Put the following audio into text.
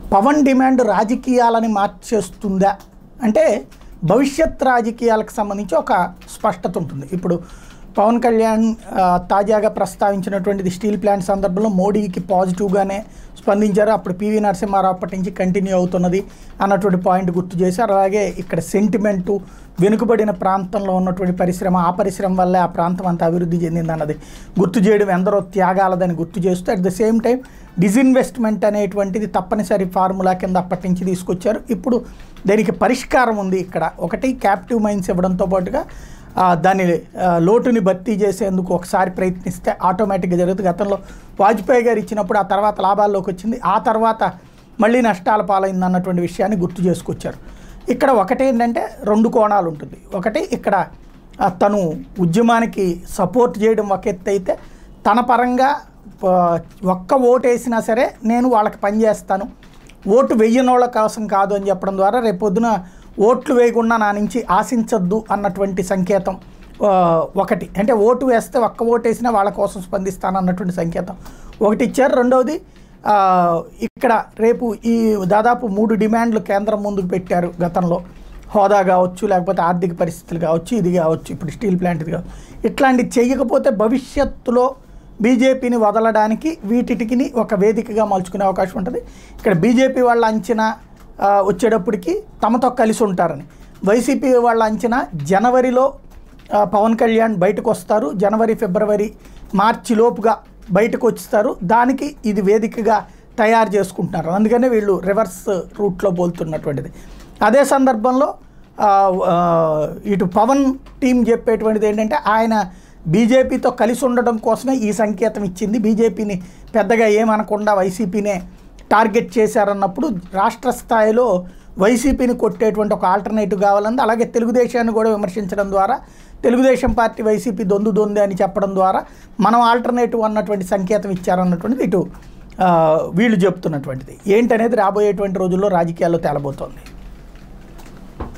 Pawan demand రాజకీయాలని మార్చేస్తుందా అంటే భవిష్యత్ రాజకీయాలకు సంబంధించి ఒక స్పష్టత ఉంటుంది ఇప్పుడు పవన్ కళ్యాణ్ ఆ, తాజాగా ప్రస్తావించినటువంటిది స్టీల్ ప్లాంట్ సందర్భంలో మోడీకి పాజిటివ్గానే స్పందించారు అప్పుడు పివి నరసింహారావు అప్పటి నుంచి కంటిన్యూ అవుతున్నది అన్నటువంటి పాయింట్ గుర్తు చేశారు అలాగే ఇక్కడ సెంటిమెంటు వెనుకబడిన ప్రాంతంలో ఉన్నటువంటి పరిశ్రమ ఆ పరిశ్రమ వల్లే ఆ ప్రాంతం అంతా అభివృద్ధి చెందిందన్నది గుర్తు చేయడం ఎందరో త్యాగాలదని గుర్తు చేస్తూ at the same time disinvestment అనేటువంటిది తప్పనిసరి ఫార్ములా కింద అప్పటి నుంచి తీసుకొచ్చారు ఇప్పుడు దీనికి పరిష్కారం ఉంది ఇక్కడ ఒకటి క్యాప్టివ్ మైన్స్ ఇవ్వడంతో పాటుగా ఆ, దాని ఆ, లోటుని భర్తీ చేసేందుకు ఒకసారి ప్రయత్నిస్తే ఆటోమేటిక్గా జరుగుతుంది గతంలో వాజ్పేయి గారు ఇచ్చినప్పుడు ఆ తర్వాత లాభాల్లోకి వచ్చింది ఆ తర్వాత మళ్ళీ నష్టాల పాలైంది అన్నటువంటి విషయాన్ని గుర్తు చేసుకొచ్చారు ఇక్కడ ఒకటేంటంటే రెండు కోణాలు ఉంటుంది ఒకటి ఇక్కడ ఆ, తను ఉద్యమానికి సపోర్ట్ చేయడం ఒక ఎత్తు అయితే తన పరంగా ఆ, ఒక్క ఓటు వేసినా సరే నేను వాళ్ళకి పని చేస్తాను ఓటు వెయ్యనోళ్ళ కోసం కాదు అని చెప్పడం ద్వారా రేపు పొద్దున ఓట్లు వేయకుండా నా నుంచి ఆశించద్దు అన్నటువంటి సంకేతం ఆ, ఒకటి అంటే ఓటు వేస్తే ఒక్క ఓటు వేసినా వాళ్ళ కోసం స్పందిస్తాను అన్నటువంటి సంకేతం ఒకటి ఇచ్చారు రెండవది ఆ, ఇక్కడ రేపు ఈ దాదాపు మూడు డిమాండ్లు కేంద్రం ముందుకు పెట్టారు గతంలో హోదా కావచ్చు లేకపోతే ఆర్థిక పరిస్థితులు కావచ్చు ఇది కావచ్చు ఇప్పుడు స్టీల్ ప్లాంట్ ఇది కావచ్చు ఇట్లాంటివి చేయకపోతే భవిష్యత్తులో బీజేపీని వదలడానికి వీటికి ఒక వేదికగా మలుచుకునే అవకాశం ఉంటుంది ఇక్కడ బీజేపీ వాళ్ళ అంచనా ఆ, వచ్చేటప్పటికి తమతో కలిసి ఉంటారని వైసీపీ వాళ్ళ అంచనా జనవరిలో ఆ, పవన్ కళ్యాణ్ బయటకు వస్తారు జనవరి ఫిబ్రవరి మార్చి లోపుగా బయటకు వస్తారు దానికి ఇది వేదికగా తయారు చేసుకుంటున్నారు అందుకనే వీళ్ళు రివర్స్ రూట్లో పోలుతున్నటువంటిది అదే సందర్భంలో ఆ, ఆ, ఇటు పవన్ టీం చెప్పేటువంటిది ఏంటంటే ఆయన బీజేపీతో కలిసి ఉండడం కోసమే ఈ సంకేతం ఇచ్చింది బీజేపీని పెద్దగా ఏమనకుండా వైసీపీనే టార్గెట్ చేశారన్నప్పుడు రాష్ట్ర స్థాయిలో వైసీపీని కొట్టేటువంటి ఒక ఆల్టర్నేటివ్ కావాలంది అలాగే తెలుగుదేశాన్ని కూడా విమర్శించడం ద్వారా తెలుగుదేశం పార్టీ వైసీపీ దొందు దొంది అని చెప్పడం ద్వారా మనం ఆల్టర్నేటివ్ అన్నటువంటి సంకేతం ఇచ్చారన్నటువంటిది ఇటు ఆ, వీళ్ళు చెప్తున్నటువంటిది ఏంటనేది రాబోయేటువంటి రోజుల్లో రాజకీయాల్లో తేలబోతోంది